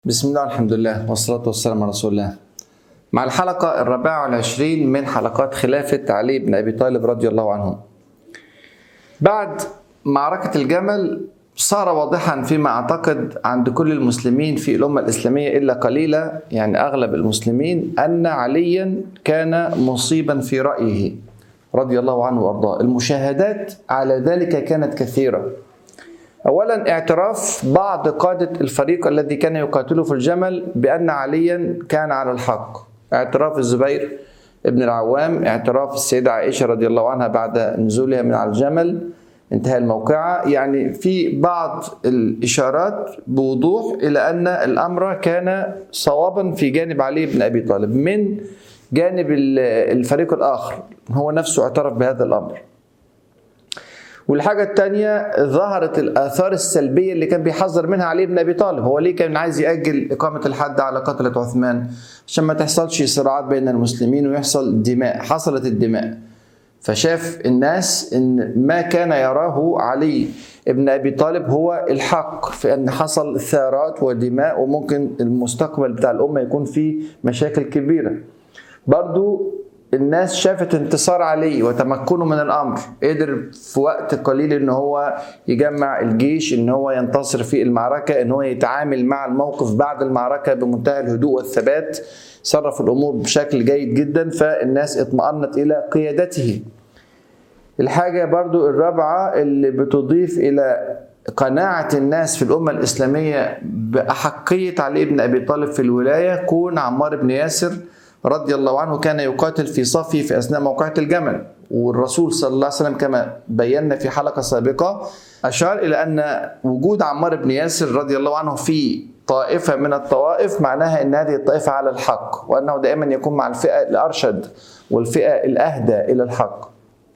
بسم الله والحمد لله والصلاة والسلام على رسول الله مع الحلقة الرابعة والعشرين من حلقات خلافة علي بن أبي طالب رضي الله عنه بعد معركة الجمل صار واضحا فيما أعتقد عند كل المسلمين في الأمة الإسلامية إلا قليلة يعني أغلب المسلمين أن عليا كان مصيبا في رأيه رضي الله عنه وأرضاه المشاهدات على ذلك كانت كثيرة اولا اعتراف بعض قاده الفريق الذي كان يقاتله في الجمل بان عليا كان على الحق اعتراف الزبير ابن العوام اعتراف السيده عائشه رضي الله عنها بعد نزولها من على الجمل انتهى الموقعة يعني في بعض الإشارات بوضوح إلى أن الأمر كان صوابا في جانب علي بن أبي طالب من جانب الفريق الآخر هو نفسه اعترف بهذا الأمر والحاجة الثانية ظهرت الآثار السلبية اللي كان بيحذر منها علي بن أبي طالب هو ليه كان عايز يأجل إقامة الحد على قتلة عثمان عشان ما تحصلش صراعات بين المسلمين ويحصل دماء حصلت الدماء فشاف الناس ان ما كان يراه علي ابن ابي طالب هو الحق في ان حصل ثارات ودماء وممكن المستقبل بتاع الامه يكون فيه مشاكل كبيره برضو الناس شافت انتصار علي وتمكنه من الامر قدر في وقت قليل ان هو يجمع الجيش ان هو ينتصر في المعركه ان هو يتعامل مع الموقف بعد المعركه بمنتهى الهدوء والثبات صرف الامور بشكل جيد جدا فالناس اطمأنت الى قيادته الحاجه برضو الرابعه اللي بتضيف الى قناعة الناس في الأمة الإسلامية بأحقية علي بن أبي طالب في الولاية كون عمار بن ياسر رضي الله عنه كان يقاتل في صفه في اثناء موقعة الجمل والرسول صلى الله عليه وسلم كما بينا في حلقة سابقة أشار إلى أن وجود عمار بن ياسر رضي الله عنه في طائفة من الطوائف معناها أن هذه الطائفة على الحق وأنه دائما يكون مع الفئة الأرشد والفئة الأهدى إلى الحق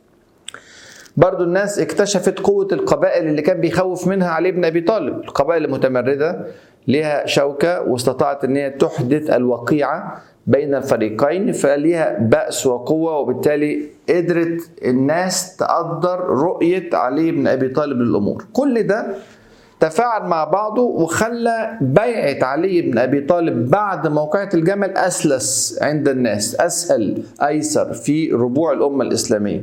برضو الناس اكتشفت قوة القبائل اللي كان بيخوف منها علي بن أبي طالب القبائل المتمردة لها شوكة واستطاعت أن هي تحدث الوقيعة بين الفريقين فليها بأس وقوة وبالتالي قدرت الناس تقدر رؤية علي بن أبي طالب للأمور كل ده تفاعل مع بعضه وخلى بيعة علي بن أبي طالب بعد موقعة الجمل أسلس عند الناس أسهل أيسر في ربوع الأمة الإسلامية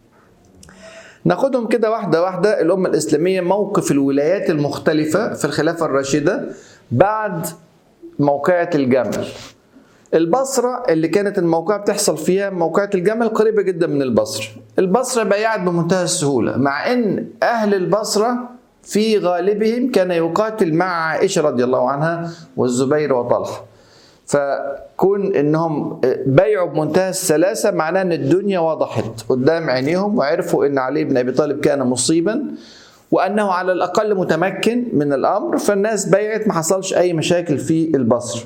ناخدهم كده واحدة واحدة الأمة الإسلامية موقف الولايات المختلفة في الخلافة الراشدة بعد موقعة الجمل البصرة اللي كانت الموقعة بتحصل فيها موقعة الجمل قريبة جدا من البصرة البصرة بيعت بمنتهى السهولة مع ان اهل البصرة في غالبهم كان يقاتل مع عائشة رضي الله عنها والزبير وطلحة فكون انهم بيعوا بمنتهى السلاسة معناه ان الدنيا وضحت قدام عينيهم وعرفوا ان علي بن ابي طالب كان مصيبا وانه على الاقل متمكن من الامر فالناس بيعت ما حصلش اي مشاكل في البصره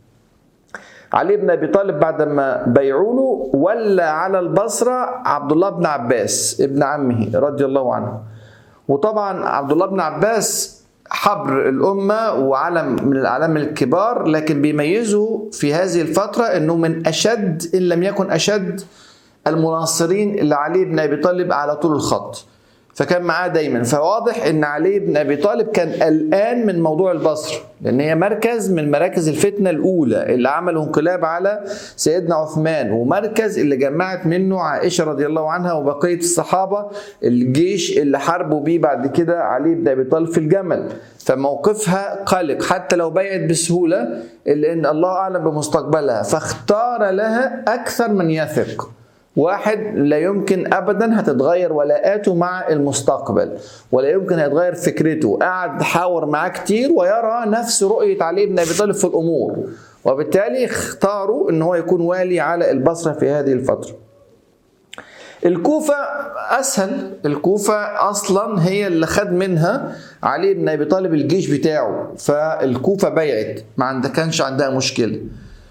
علي بن ابي طالب بعد ما بيعوا له ولى على البصره عبد الله بن عباس ابن عمه رضي الله عنه وطبعا عبد الله بن عباس حبر الامه وعلم من الاعلام الكبار لكن بيميزه في هذه الفتره انه من اشد ان لم يكن اشد المناصرين لعلي بن ابي طالب على طول الخط فكان معاه دايما فواضح ان علي بن ابي طالب كان قلقان من موضوع البصر لان هي مركز من مراكز الفتنه الاولى اللي عملوا انقلاب على سيدنا عثمان ومركز اللي جمعت منه عائشه رضي الله عنها وبقيه الصحابه الجيش اللي حاربوا بيه بعد كده علي بن ابي طالب في الجمل فموقفها قلق حتى لو بيعت بسهوله الا ان الله اعلم بمستقبلها فاختار لها اكثر من يثق واحد لا يمكن ابدا هتتغير ولاءاته مع المستقبل ولا يمكن هيتغير فكرته قعد حاور معاه كتير ويرى نفس رؤيه علي بن ابي طالب في الامور وبالتالي اختاروا ان هو يكون والي على البصره في هذه الفتره الكوفة أسهل الكوفة أصلا هي اللي خد منها علي بن أبي طالب الجيش بتاعه فالكوفة بيعت ما كانش عندها مشكلة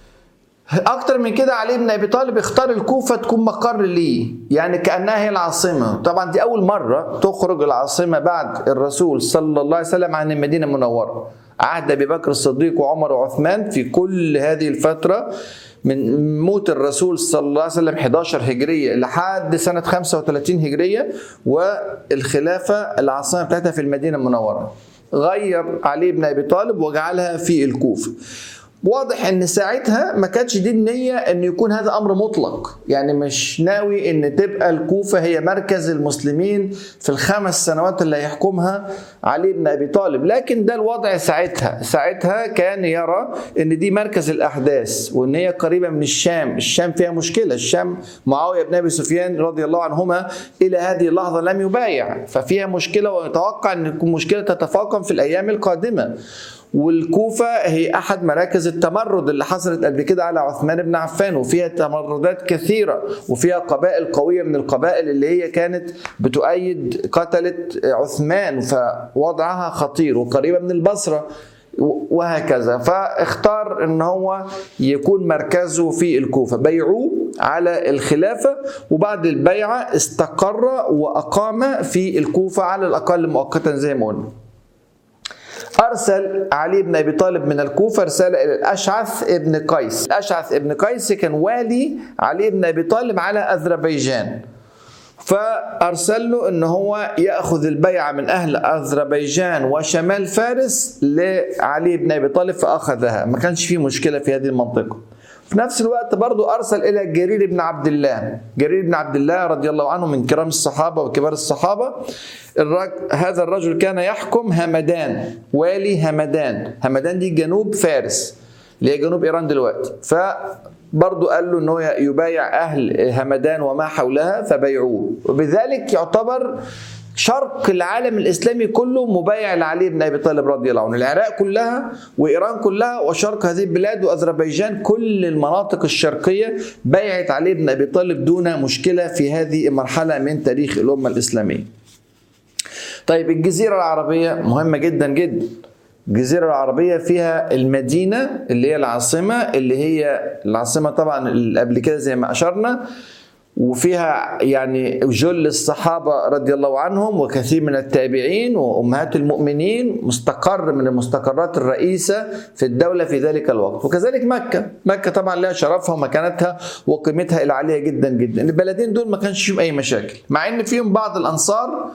اكتر من كده علي بن ابي طالب اختار الكوفه تكون مقر ليه يعني كانها هي العاصمه طبعا دي اول مره تخرج العاصمه بعد الرسول صلى الله عليه وسلم عن المدينه المنوره عهد ابي بكر الصديق وعمر وعثمان في كل هذه الفتره من موت الرسول صلى الله عليه وسلم 11 هجريه لحد سنه 35 هجريه والخلافه العاصمه بتاعتها في المدينه المنوره غير علي بن ابي طالب وجعلها في الكوفه واضح ان ساعتها ما كانتش دي النيه ان يكون هذا امر مطلق يعني مش ناوي ان تبقى الكوفه هي مركز المسلمين في الخمس سنوات اللي هيحكمها علي بن ابي طالب لكن ده الوضع ساعتها ساعتها كان يرى ان دي مركز الاحداث وان هي قريبه من الشام الشام فيها مشكله الشام معاويه بن ابي سفيان رضي الله عنهما الى هذه اللحظه لم يبايع ففيها مشكله ويتوقع ان تكون مشكله تتفاقم في الايام القادمه والكوفة هي أحد مراكز التمرد اللي حصلت قبل كده على عثمان بن عفان وفيها تمردات كثيرة وفيها قبائل قوية من القبائل اللي هي كانت بتؤيد قتلة عثمان فوضعها خطير وقريبة من البصرة وهكذا فاختار ان هو يكون مركزه في الكوفة بيعوه على الخلافة وبعد البيعة استقر وأقام في الكوفة على الأقل مؤقتا زي ما قلنا أرسل علي بن أبي طالب من الكوفة رسالة إلى الأشعث ابن قيس الأشعث ابن قيس كان والي علي بن أبي طالب على أذربيجان فأرسل له أن هو يأخذ البيعة من أهل أذربيجان وشمال فارس لعلي بن أبي طالب فأخذها ما كانش فيه مشكلة في هذه المنطقة في نفس الوقت برضو أرسل إلى جرير بن عبد الله جرير بن عبد الله رضي الله عنه من كرام الصحابة وكبار الصحابة الرج... هذا الرجل كان يحكم همدان والي همدان همدان دي جنوب فارس اللي هي جنوب إيران دلوقتي فبرضو قال له أنه يبايع أهل همدان وما حولها فبيعوه وبذلك يعتبر شرق العالم الاسلامي كله مبايع لعلي بن ابي طالب رضي الله عنه، العراق كلها وايران كلها وشرق هذه البلاد واذربيجان كل المناطق الشرقيه بايعت علي بن ابي طالب دون مشكله في هذه المرحله من تاريخ الامه الاسلاميه. طيب الجزيره العربيه مهمه جدا جدا. الجزيرة العربية فيها المدينة اللي هي العاصمة اللي هي العاصمة طبعا اللي قبل كده زي ما أشرنا وفيها يعني جل الصحابة رضي الله عنهم وكثير من التابعين وأمهات المؤمنين مستقر من المستقرات الرئيسة في الدولة في ذلك الوقت وكذلك مكة مكة طبعا لها شرفها ومكانتها وقيمتها العالية جدا جدا البلدين دول ما كانش فيهم أي مشاكل مع أن فيهم بعض الأنصار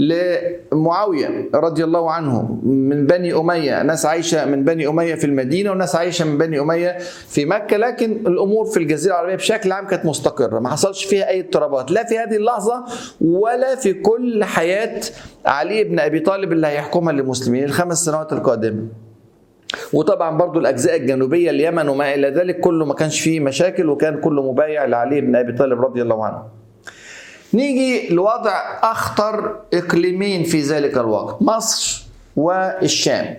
لمعاوية رضي الله عنه من بني أمية ناس عايشة من بني أمية في المدينة وناس عايشة من بني أمية في مكة لكن الأمور في الجزيرة العربية بشكل عام كانت مستقرة ما حصلش فيها أي اضطرابات لا في هذه اللحظة ولا في كل حياة علي بن أبي طالب اللي هيحكمها للمسلمين الخمس سنوات القادمة وطبعا برضو الأجزاء الجنوبية اليمن وما إلى ذلك كله ما كانش فيه مشاكل وكان كله مبايع لعلي بن أبي طالب رضي الله عنه نيجي لوضع اخطر اقليمين في ذلك الوقت مصر والشام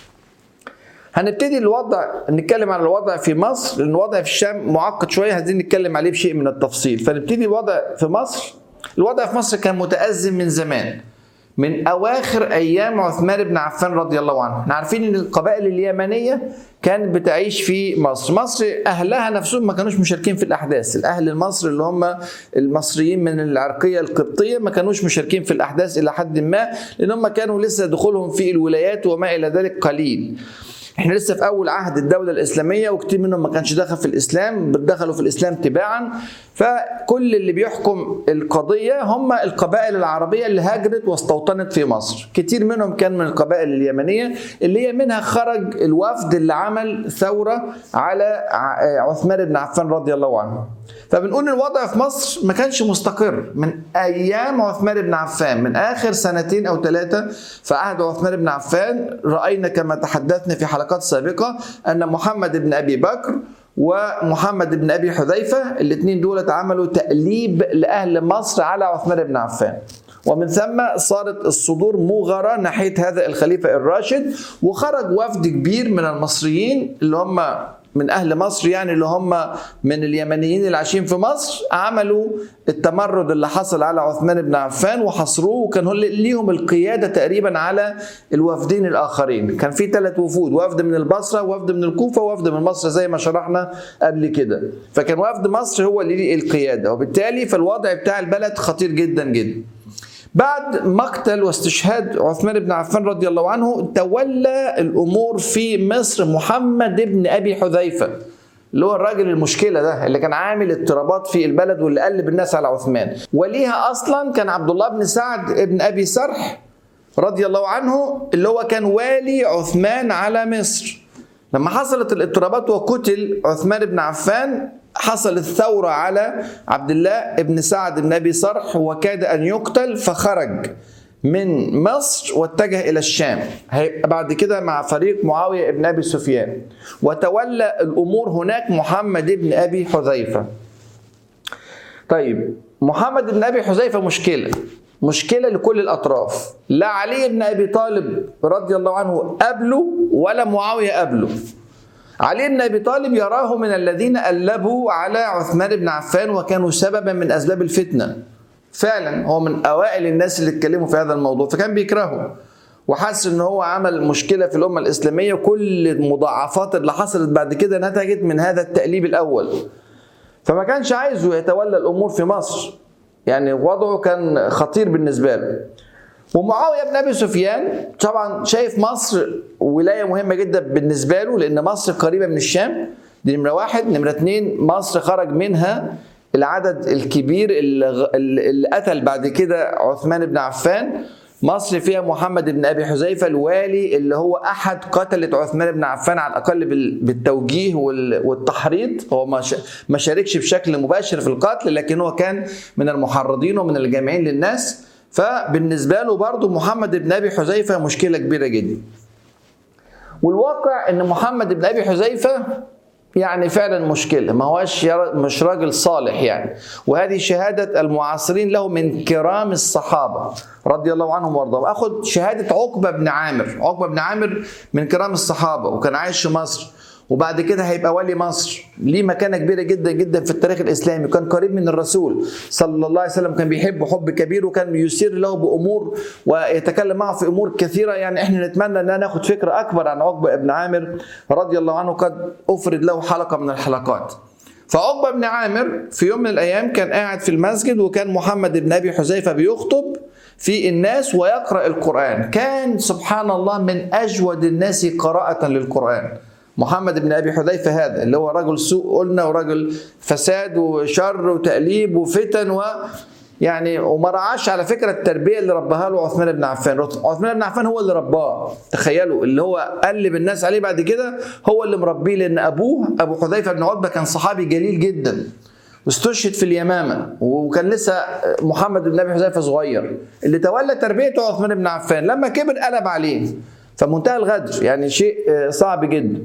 هنبتدي الوضع نتكلم عن الوضع في مصر لان الوضع في الشام معقد شويه عايزين نتكلم عليه بشيء من التفصيل فنبتدي الوضع في مصر الوضع في مصر كان متأزم من زمان من اواخر ايام عثمان بن عفان رضي الله عنه احنا عارفين ان القبائل اليمنيه كانت بتعيش في مصر مصر اهلها نفسهم ما كانوش مشاركين في الاحداث الاهل المصري اللي هم المصريين من العرقيه القبطيه ما كانوش مشاركين في الاحداث الى حد ما لان هم كانوا لسه دخولهم في الولايات وما الى ذلك قليل احنا لسه في اول عهد الدوله الاسلاميه وكتير منهم ما كانش دخل في الاسلام دخلوا في الاسلام تباعا فكل اللي بيحكم القضيه هم القبائل العربيه اللي هاجرت واستوطنت في مصر كتير منهم كان من القبائل اليمنيه اللي هي منها خرج الوفد اللي عمل ثوره على عثمان بن عفان رضي الله عنه فبنقول الوضع في مصر ما كانش مستقر من ايام عثمان بن عفان من اخر سنتين او ثلاثه في عهد عثمان بن عفان راينا كما تحدثنا في حلقات سابقه ان محمد بن ابي بكر ومحمد بن ابي حذيفه الاثنين دول عملوا تأليب لاهل مصر على عثمان بن عفان ومن ثم صارت الصدور مغرة ناحية هذا الخليفة الراشد وخرج وفد كبير من المصريين اللي هم من اهل مصر يعني اللي هم من اليمنيين اللي عايشين في مصر عملوا التمرد اللي حصل على عثمان بن عفان وحصروه وكان ليهم القياده تقريبا على الوفدين الاخرين كان في ثلاث وفود وفد من البصره وفد من الكوفه وفد من مصر زي ما شرحنا قبل كده فكان وفد مصر هو اللي ليه القياده وبالتالي فالوضع بتاع البلد خطير جدا جدا بعد مقتل واستشهاد عثمان بن عفان رضي الله عنه تولى الامور في مصر محمد بن ابي حذيفه اللي هو الراجل المشكله ده اللي كان عامل اضطرابات في البلد واللي قلب الناس على عثمان وليها اصلا كان عبد الله بن سعد بن ابي سرح رضي الله عنه اللي هو كان والي عثمان على مصر لما حصلت الاضطرابات وقتل عثمان بن عفان حصلت ثورة على عبد الله بن سعد بن أبي صرح وكاد أن يقتل فخرج من مصر واتجه إلى الشام هيبقى بعد كده مع فريق معاوية بن أبي سفيان وتولى الأمور هناك محمد بن أبي حذيفة طيب محمد بن أبي حذيفة مشكلة مشكلة لكل الأطراف لا علي بن أبي طالب رضي الله عنه قبله ولا معاوية قبله علي بن ابي طالب يراه من الذين ألبوا على عثمان بن عفان وكانوا سببا من اسباب الفتنه. فعلا هو من اوائل الناس اللي اتكلموا في هذا الموضوع فكان بيكرهه وحس ان هو عمل مشكله في الامه الاسلاميه كل المضاعفات اللي حصلت بعد كده نتجت من هذا التأليب الاول. فما كانش عايزه يتولى الامور في مصر. يعني وضعه كان خطير بالنسبه له. ومعاويه بن ابي سفيان طبعا شايف مصر ولايه مهمه جدا بالنسبه له لان مصر قريبه من الشام دي نمره واحد نمره اتنين مصر خرج منها العدد الكبير اللي, اللي قتل بعد كده عثمان بن عفان مصر فيها محمد بن ابي حذيفه الوالي اللي هو احد قتله عثمان بن عفان على الاقل بالتوجيه والتحريض هو ما شاركش بشكل مباشر في القتل لكن هو كان من المحرضين ومن الجامعين للناس فبالنسبة له برضه محمد بن أبي حذيفة مشكلة كبيرة جدا والواقع أن محمد بن أبي حذيفة يعني فعلا مشكلة ما هوش مش راجل صالح يعني وهذه شهادة المعاصرين له من كرام الصحابة رضي الله عنهم وارضاهم اخد شهادة عقبة بن عامر عقبة بن عامر من كرام الصحابة وكان عايش في مصر وبعد كده هيبقى ولي مصر ليه مكانة كبيرة جدا جدا في التاريخ الإسلامي وكان قريب من الرسول صلى الله عليه وسلم كان بيحبه حب كبير وكان يسير له بأمور ويتكلم معه في أمور كثيرة يعني احنا نتمنى أن ناخد فكرة أكبر عن عقبة بن عامر رضي الله عنه قد أفرد له حلقة من الحلقات فعقبة بن عامر في يوم من الأيام كان قاعد في المسجد وكان محمد بن أبي حذيفة بيخطب في الناس ويقرأ القرآن كان سبحان الله من أجود الناس قراءة للقرآن محمد بن ابي حذيفه هذا اللي هو رجل سوء قلنا ورجل فساد وشر وتأليب وفتن و يعني وما رعاش على فكره التربيه اللي رباها له عثمان بن عفان، عثمان بن عفان هو اللي رباه، تخيلوا اللي هو قلب الناس عليه بعد كده هو اللي مربيه لان ابوه ابو حذيفه بن عتبه كان صحابي جليل جدا. واستشهد في اليمامه وكان لسه محمد بن ابي حذيفه صغير اللي تولى تربيته عثمان بن عفان لما كبر قلب عليه فمنتهى الغدر يعني شيء صعب جدا.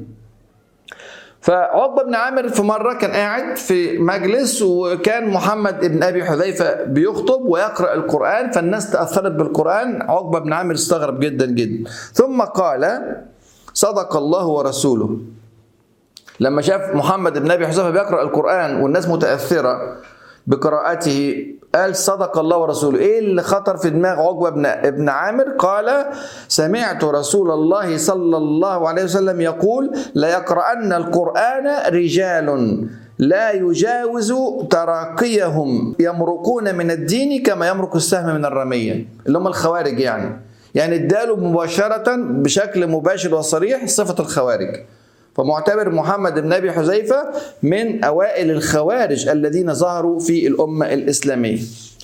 فعقبه بن عامر في مره كان قاعد في مجلس وكان محمد بن ابي حذيفه بيخطب ويقرا القران فالناس تاثرت بالقران عقبه بن عامر استغرب جدا جدا ثم قال صدق الله ورسوله لما شاف محمد بن ابي حذيفه بيقرا القران والناس متاثره بقراءته قال صدق الله ورسوله ايه اللي خطر في دماغ عقبه بن ابن عامر قال سمعت رسول الله صلى الله عليه وسلم يقول ليقرأن القرآن رجال لا يجاوز تراقيهم يمرقون من الدين كما يمرق السهم من الرمية اللي هم الخوارج يعني يعني اداله مباشرة بشكل مباشر وصريح صفة الخوارج فمعتبر محمد بن ابي حذيفه من اوائل الخوارج الذين ظهروا في الامه الاسلاميه.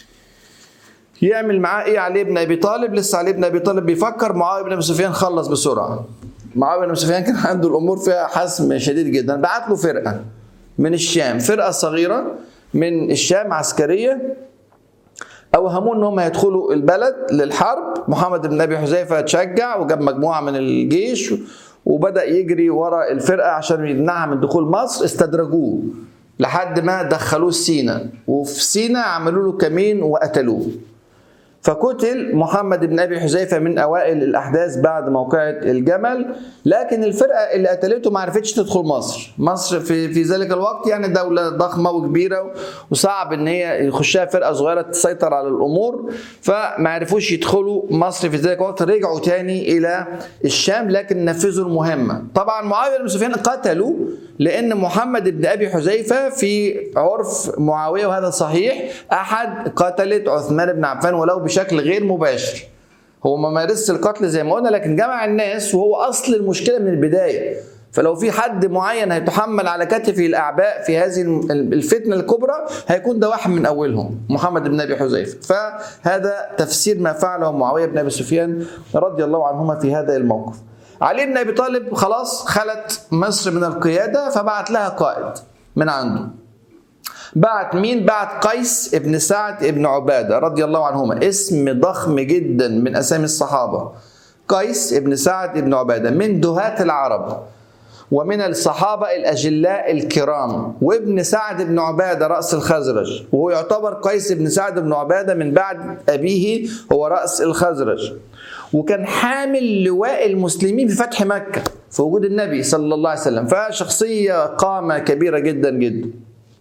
يعمل معاه ايه علي بن ابي طالب؟ لسه علي بن ابي طالب بيفكر معاويه بن ابي سفيان خلص بسرعه. معاويه بن ابي سفيان كان عنده الامور فيها حسم شديد جدا، بعت له فرقه من الشام، فرقه صغيره من الشام عسكريه اوهموه ان هم هيدخلوا البلد للحرب، محمد بن ابي حذيفه تشجع وجاب مجموعه من الجيش وبدا يجري ورا الفرقه عشان يمنعها من دخول مصر استدرجوه لحد ما دخلوه سينا وفي سينا عملوا له كمين وقتلوه فقتل محمد بن ابي حذيفه من اوائل الاحداث بعد موقعه الجمل لكن الفرقه اللي قتلته ما عرفتش تدخل مصر مصر في في ذلك الوقت يعني دوله ضخمه وكبيره وصعب ان هي يخشها فرقه صغيره تسيطر على الامور فما عرفوش يدخلوا مصر في ذلك الوقت رجعوا تاني الى الشام لكن نفذوا المهمه طبعا معاويه بن سفيان قتلوا لان محمد بن ابي حذيفه في عرف معاويه وهذا صحيح احد قتله عثمان بن عفان ولو بشكل غير مباشر هو ما مارسش القتل زي ما قلنا لكن جمع الناس وهو اصل المشكله من البدايه فلو في حد معين هيتحمل على كتفه الاعباء في هذه الفتنه الكبرى هيكون ده واحد من اولهم محمد بن ابي حذيفه فهذا تفسير ما فعله معاويه بن ابي سفيان رضي الله عنهما في هذا الموقف علي بن ابي طالب خلاص خلت مصر من القياده فبعت لها قائد من عنده بعت مين؟ بعت قيس ابن سعد ابن عباده رضي الله عنهما اسم ضخم جدا من اسامي الصحابه قيس ابن سعد ابن عباده من دهاة العرب ومن الصحابة الأجلاء الكرام وابن سعد بن عبادة رأس الخزرج وهو يعتبر قيس بن سعد بن عبادة من بعد أبيه هو رأس الخزرج وكان حامل لواء المسلمين في فتح مكة في وجود النبي صلى الله عليه وسلم فشخصية قامة كبيرة جدا جدا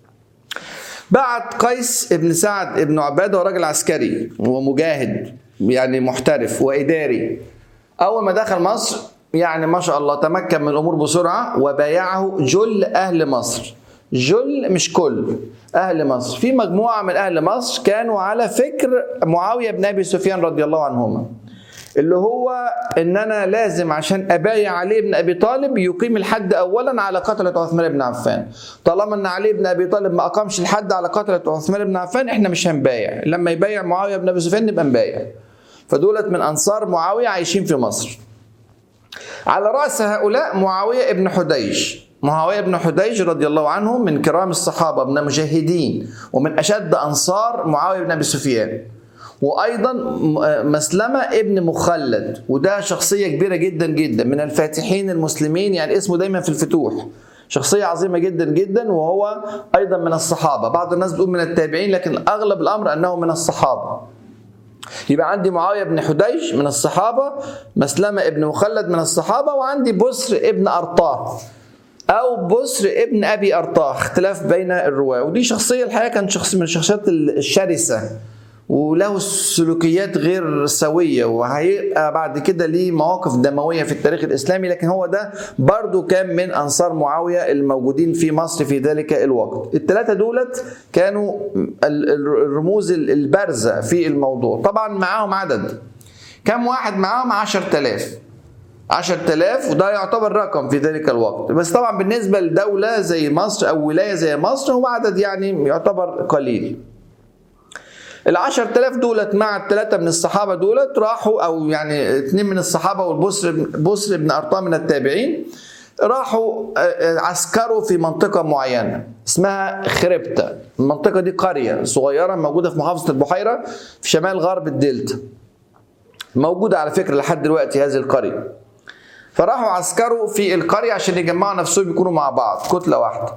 بعت قيس ابن سعد ابن عبادة وراجل عسكري ومجاهد يعني محترف وإداري أول ما دخل مصر يعني ما شاء الله تمكن من الأمور بسرعة وبايعه جل أهل مصر جل مش كل أهل مصر في مجموعة من أهل مصر كانوا على فكر معاوية بن أبي سفيان رضي الله عنهما اللي هو ان انا لازم عشان ابايع علي بن ابي طالب يقيم الحد اولا على قتله عثمان بن عفان طالما ان علي بن ابي طالب ما اقامش الحد على قتله عثمان بن عفان احنا مش هنبايع لما يبايع معاويه بن ابي سفيان نبقى نبايع فدولت من انصار معاويه عايشين في مصر على راس هؤلاء معاويه بن حديج معاويه بن حديج رضي الله عنه من كرام الصحابه من المجاهدين ومن اشد انصار معاويه بن ابي سفيان وايضا مسلمه ابن مخلد وده شخصيه كبيره جدا جدا من الفاتحين المسلمين يعني اسمه دايما في الفتوح شخصية عظيمة جدا جدا وهو أيضا من الصحابة بعض الناس بتقول من التابعين لكن أغلب الأمر أنه من الصحابة يبقى عندي معاوية بن حديج من الصحابة مسلمة ابن مخلد من الصحابة وعندي بسر ابن أرطاه أو بسر ابن أبي أرطاه اختلاف بين الرواة ودي شخصية الحقيقة كانت شخص من الشخصيات الشرسة وله سلوكيات غير سوية وهيبقى بعد كده ليه مواقف دموية في التاريخ الإسلامي لكن هو ده برضو كان من أنصار معاوية الموجودين في مصر في ذلك الوقت الثلاثة دولت كانوا الرموز البارزة في الموضوع طبعا معاهم عدد كم واحد معاهم عشر تلاف عشر تلاف وده يعتبر رقم في ذلك الوقت بس طبعا بالنسبة لدولة زي مصر أو ولاية زي مصر هو عدد يعني يعتبر قليل العشر تلاف دولت مع الثلاثة من الصحابة دولت راحوا أو يعني اثنين من الصحابة والبسر بسر بن أرطاه من التابعين راحوا عسكروا في منطقة معينة اسمها خربتة المنطقة دي قرية صغيرة موجودة في محافظة البحيرة في شمال غرب الدلتا موجودة على فكرة لحد دلوقتي هذه القرية فراحوا عسكروا في القرية عشان يجمعوا نفسهم يكونوا مع بعض كتلة واحدة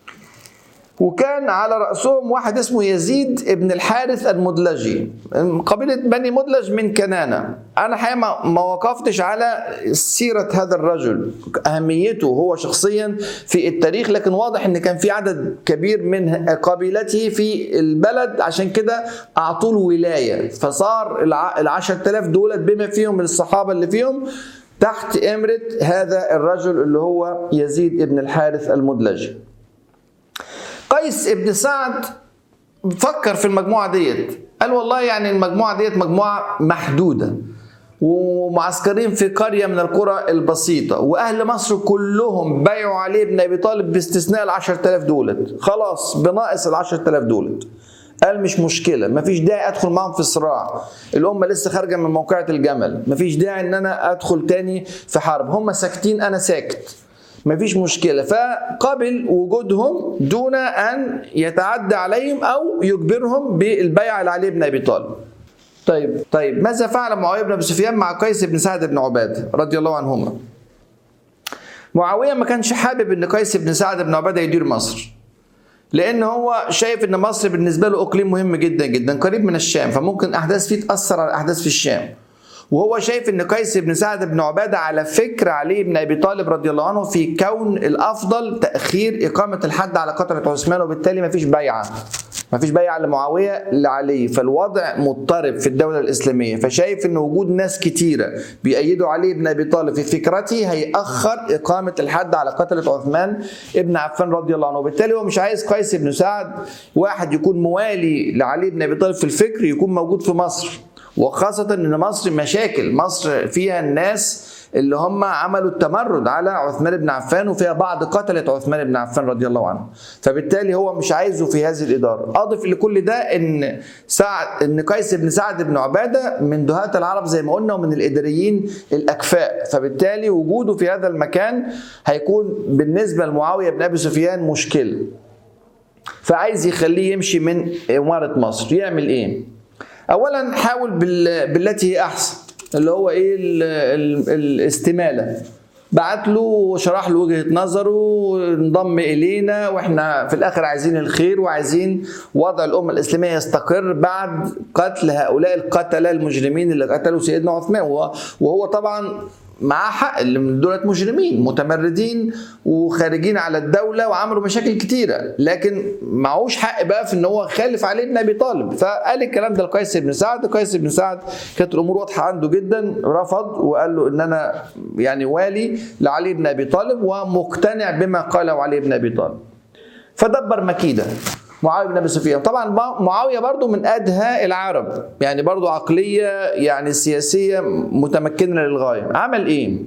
وكان على رأسهم واحد اسمه يزيد ابن الحارث المدلجي قبيلة بني مدلج من كنانة أنا حقيقة ما وقفتش على سيرة هذا الرجل أهميته هو شخصيا في التاريخ لكن واضح أن كان في عدد كبير من قبيلته في البلد عشان كده أعطوه الولاية فصار العشر تلاف دولت بما فيهم من الصحابة اللي فيهم تحت إمرة هذا الرجل اللي هو يزيد ابن الحارث المدلجي قيس ابن سعد فكر في المجموعة ديت قال والله يعني المجموعة ديت مجموعة محدودة ومعسكرين في قرية من القرى البسيطة وأهل مصر كلهم بايعوا عليه ابن أبي طالب باستثناء العشر تلاف دولت خلاص بناقص العشر تلاف دولت قال مش مشكلة مفيش داعي أدخل معهم في صراع الأمة لسه خارجة من موقعة الجمل مفيش داعي إن أنا أدخل تاني في حرب هم ساكتين أنا ساكت مفيش مشكله فقبل وجودهم دون ان يتعدى عليهم او يجبرهم بالبيع على علي بن ابي طالب. طيب طيب ماذا فعل معاويه بن ابي سفيان مع قيس بن سعد بن عباده رضي الله عنهما؟ معاويه ما كانش حابب ان قيس بن سعد بن عباده يدير مصر. لان هو شايف ان مصر بالنسبه له اقليم مهم جدا جدا قريب من الشام فممكن احداث فيه تاثر على الاحداث في الشام. وهو شايف ان قيس بن سعد بن عباده على فكر علي بن ابي طالب رضي الله عنه في كون الافضل تاخير اقامه الحد على قتله عثمان وبالتالي ما فيش بيعه ما فيش بيعه لمعاويه لعلي فالوضع مضطرب في الدوله الاسلاميه فشايف ان وجود ناس كتيره بيأيدوا علي بن ابي طالب في فكرته هيأخر اقامه الحد على قتله عثمان ابن عفان رضي الله عنه وبالتالي هو مش عايز قيس بن سعد واحد يكون موالي لعلي بن ابي طالب في الفكر يكون موجود في مصر وخاصة ان مصر مشاكل مصر فيها الناس اللي هم عملوا التمرد على عثمان بن عفان وفيها بعض قتلت عثمان بن عفان رضي الله عنه فبالتالي هو مش عايزه في هذه الاداره اضف لكل ده ان سعد ان قيس بن سعد بن عباده من دهاة العرب زي ما قلنا ومن الاداريين الاكفاء فبالتالي وجوده في هذا المكان هيكون بالنسبه لمعاويه بن ابي سفيان مشكله فعايز يخليه يمشي من اماره مصر يعمل ايه اولا حاول بال... بالتي هي احسن اللي هو ايه ال... ال... الاستماله بعت له وشرح له وجهه نظره انضم الينا واحنا في الاخر عايزين الخير وعايزين وضع الامه الاسلاميه يستقر بعد قتل هؤلاء القتله المجرمين اللي قتلوا سيدنا عثمان وهو طبعا معاه حق اللي من دولت مجرمين متمردين وخارجين على الدوله وعملوا مشاكل كتيره لكن معهوش حق بقى في ان هو خالف علي بن ابي طالب فقال الكلام ده لقيس بن سعد قيس بن سعد كانت الامور واضحه عنده جدا رفض وقال له ان انا يعني والي لعلي بن ابي طالب ومقتنع بما قاله علي بن ابي طالب فدبر مكيده معاويه بن ابي سفيان طبعا معاويه برضو من ادهى العرب يعني برضو عقليه يعني سياسيه متمكنه للغايه عمل ايه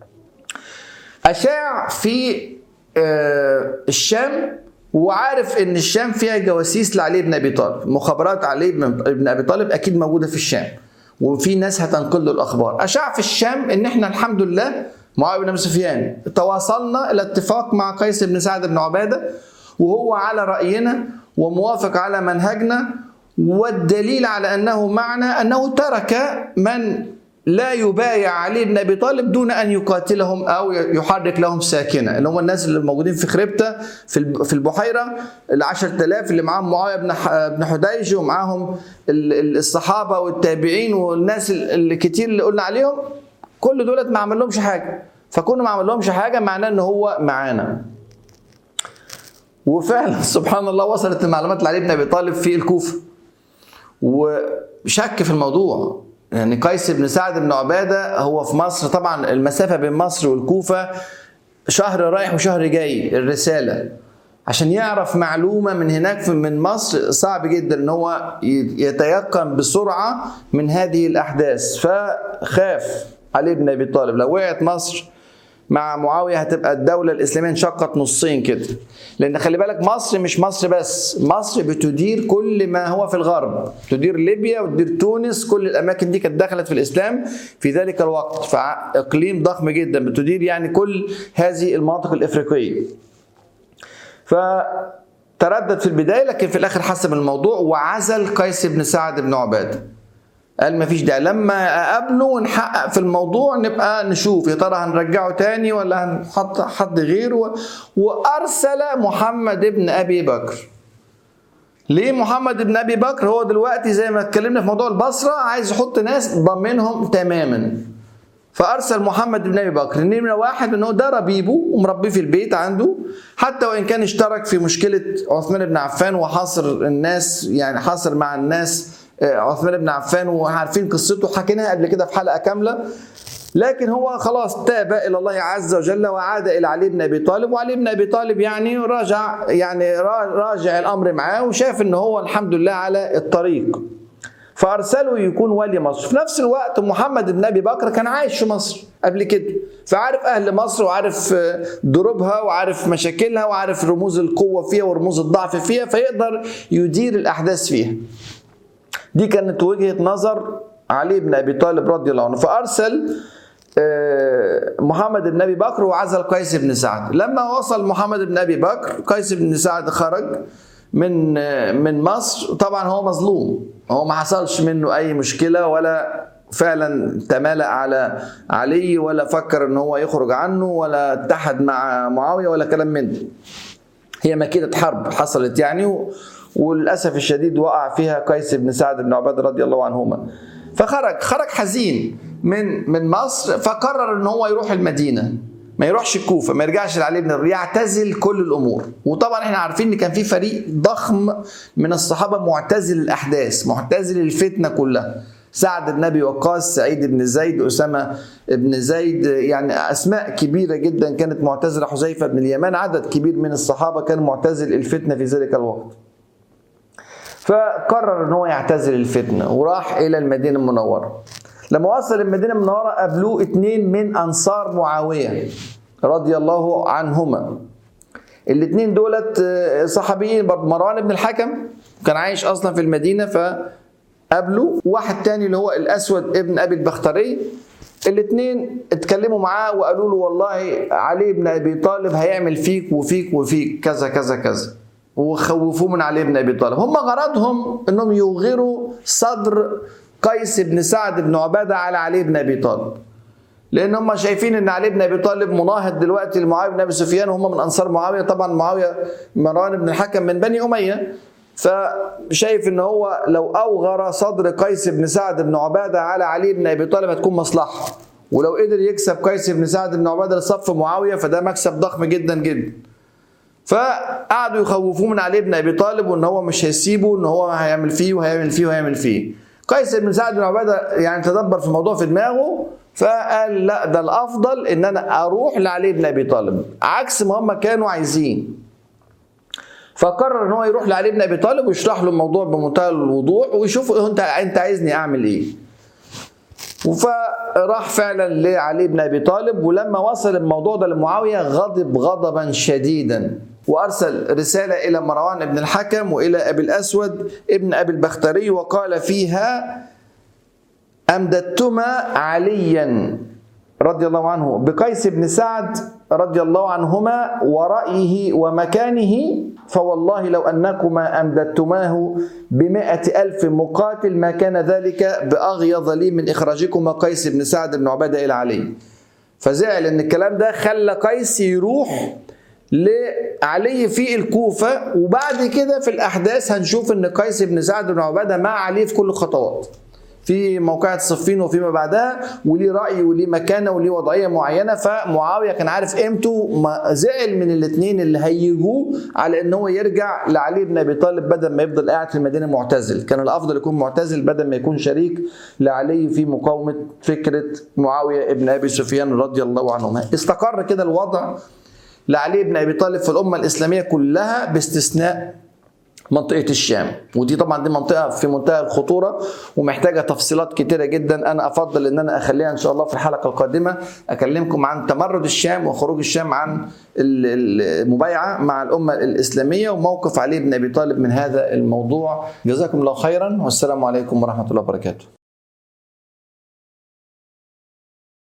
اشاع في الشام وعارف ان الشام فيها جواسيس لعلي بن ابي طالب مخابرات علي بن ابي طالب اكيد موجوده في الشام وفي ناس هتنقل له الاخبار اشاع في الشام ان احنا الحمد لله معاويه بن ابي سفيان تواصلنا الى اتفاق مع قيس بن سعد بن عباده وهو على راينا وموافق على منهجنا والدليل على انه معنا انه ترك من لا يبايع علي بن ابي طالب دون ان يقاتلهم او يحرك لهم ساكنه اللي هم الناس اللي موجودين في خريبته في البحيره ال 10000 اللي معاهم معاويه بن بن حديج ومعاهم الصحابه والتابعين والناس الكتير اللي قلنا عليهم كل دولت ما عمل لهمش حاجه فكون ما عمل لهمش حاجه معناه ان هو معانا وفعلا سبحان الله وصلت المعلومات لعلي بن ابي طالب في الكوفه وشك في الموضوع يعني قيس بن سعد بن عباده هو في مصر طبعا المسافه بين مصر والكوفه شهر رايح وشهر جاي الرساله عشان يعرف معلومه من هناك من مصر صعب جدا ان هو يتيقن بسرعه من هذه الاحداث فخاف علي بن ابي طالب لو وقعت مصر مع معاويه هتبقى الدوله الاسلاميه انشقت نصين كده لان خلي بالك مصر مش مصر بس مصر بتدير كل ما هو في الغرب تدير ليبيا وتدير تونس كل الاماكن دي كانت دخلت في الاسلام في ذلك الوقت فاقليم ضخم جدا بتدير يعني كل هذه المناطق الافريقيه فتردد في البدايه لكن في الاخر حسم الموضوع وعزل قيس بن سعد بن عباده قال مفيش داعي لما اقابله ونحقق في الموضوع نبقى نشوف يا ترى هنرجعه تاني ولا هنحط حد غيره وارسل محمد بن ابي بكر ليه محمد بن ابي بكر هو دلوقتي زي ما اتكلمنا في موضوع البصره عايز يحط ناس ضمنهم تماما فارسل محمد بن ابي بكر نمره واحد ان هو ده ربيبه ومربيه في البيت عنده حتى وان كان اشترك في مشكله عثمان بن عفان وحاصر الناس يعني حاصر مع الناس عثمان بن عفان وعارفين قصته حكيناها قبل كده في حلقه كامله لكن هو خلاص تاب الى الله عز وجل وعاد الى علي بن ابي طالب وعلي بن ابي طالب يعني راجع يعني راجع الامر معاه وشاف ان هو الحمد لله على الطريق فارسله يكون ولي مصر في نفس الوقت محمد بن ابي بكر كان عايش في مصر قبل كده فعارف اهل مصر وعارف ضروبها وعارف مشاكلها وعارف رموز القوه فيها ورموز الضعف فيها فيقدر يدير الاحداث فيها دي كانت وجهه نظر علي بن ابي طالب رضي الله عنه فارسل محمد بن ابي بكر وعزل قيس بن سعد لما وصل محمد بن ابي بكر قيس بن سعد خرج من من مصر طبعا هو مظلوم هو ما حصلش منه اي مشكله ولا فعلا تمالأ على علي ولا فكر ان هو يخرج عنه ولا اتحد مع معاويه ولا كلام من ده هي مكيده حرب حصلت يعني وللاسف الشديد وقع فيها قيس بن سعد بن عباده رضي الله عنهما فخرج خرج حزين من من مصر فقرر ان هو يروح المدينه ما يروحش الكوفه ما يرجعش لعلي بن الربيع يعتزل كل الامور وطبعا احنا عارفين ان كان في فريق ضخم من الصحابه معتزل الاحداث معتزل الفتنه كلها سعد بن ابي وقاص سعيد بن زيد اسامه بن زيد يعني اسماء كبيره جدا كانت معتزله حذيفه بن اليمان عدد كبير من الصحابه كان معتزل الفتنه في ذلك الوقت فقرر ان هو يعتزل الفتنه وراح الى المدينه المنوره لما وصل المدينه المنوره قابلوه اتنين من انصار معاويه رضي الله عنهما الاثنين دولت آه، صحابيين برضه مروان بن الحكم كان عايش اصلا في المدينه فقابله واحد تاني اللي هو الاسود ابن ابي البختري الاثنين اتكلموا معاه وقالوا له والله علي بن ابي طالب هيعمل فيك وفيك وفيك كذا كذا كذا وخوفوه من علي بن ابي طالب هم غرضهم انهم يوغروا صدر قيس بن سعد بن عباده على علي بن ابي طالب لان هم شايفين ان علي بن ابي طالب مناهض دلوقتي لمعاويه بن ابي سفيان وهم من انصار معاويه طبعا معاويه مروان بن الحكم من بني اميه فشايف ان هو لو اوغر صدر قيس بن سعد بن عباده على علي بن ابي طالب هتكون مصلحه ولو قدر يكسب قيس بن سعد بن عباده لصف معاويه فده مكسب ضخم جدا جدا فقعدوا يخوفوه من علي بن ابي طالب وان هو مش هيسيبه ان هو هيعمل فيه وهيعمل فيه وهيعمل فيه قيس بن سعد بن عباده يعني تدبر في الموضوع في دماغه فقال لا ده الافضل ان انا اروح لعلي بن ابي طالب عكس ما هم كانوا عايزين فقرر ان هو يروح لعلي بن ابي طالب ويشرح له الموضوع بمنتهى الوضوح ويشوف إيه انت انت عايزني اعمل ايه فراح فعلا لعلي بن ابي طالب ولما وصل الموضوع ده لمعاويه غضب غضبا شديدا وارسل رساله الى مروان بن الحكم والى ابي الاسود ابن ابي البختري وقال فيها امددتما عليا رضي الله عنه بقيس بن سعد رضي الله عنهما ورأيه ومكانه فوالله لو أنكما أمددتماه بمائة ألف مقاتل ما كان ذلك بأغيظ لي من إخراجكما قيس بن سعد بن عبادة إلى علي فزعل ان الكلام ده خلى قيس يروح لعلي في الكوفة وبعد كده في الأحداث هنشوف ان قيس بن سعد بن عبادة مع علي في كل الخطوات في موقعة صفين وفيما بعدها وليه رأي وليه مكانة وليه وضعية معينة فمعاوية كان عارف قيمته ما زعل من الاثنين اللي هيجوه على ان هو يرجع لعلي بن ابي طالب بدل ما يفضل قاعد في المدينة معتزل كان الافضل يكون معتزل بدل ما يكون شريك لعلي في مقاومة فكرة معاوية ابن ابي سفيان رضي الله عنهما استقر كده الوضع لعلي بن ابي طالب في الامة الاسلامية كلها باستثناء منطقة الشام ودي طبعا دي منطقة في منتهى الخطورة ومحتاجة تفصيلات كتيرة جدا أنا أفضل إن أنا أخليها إن شاء الله في الحلقة القادمة أكلمكم عن تمرد الشام وخروج الشام عن المبايعة مع الأمة الإسلامية وموقف علي بن أبي طالب من هذا الموضوع جزاكم الله خيرا والسلام عليكم ورحمة الله وبركاته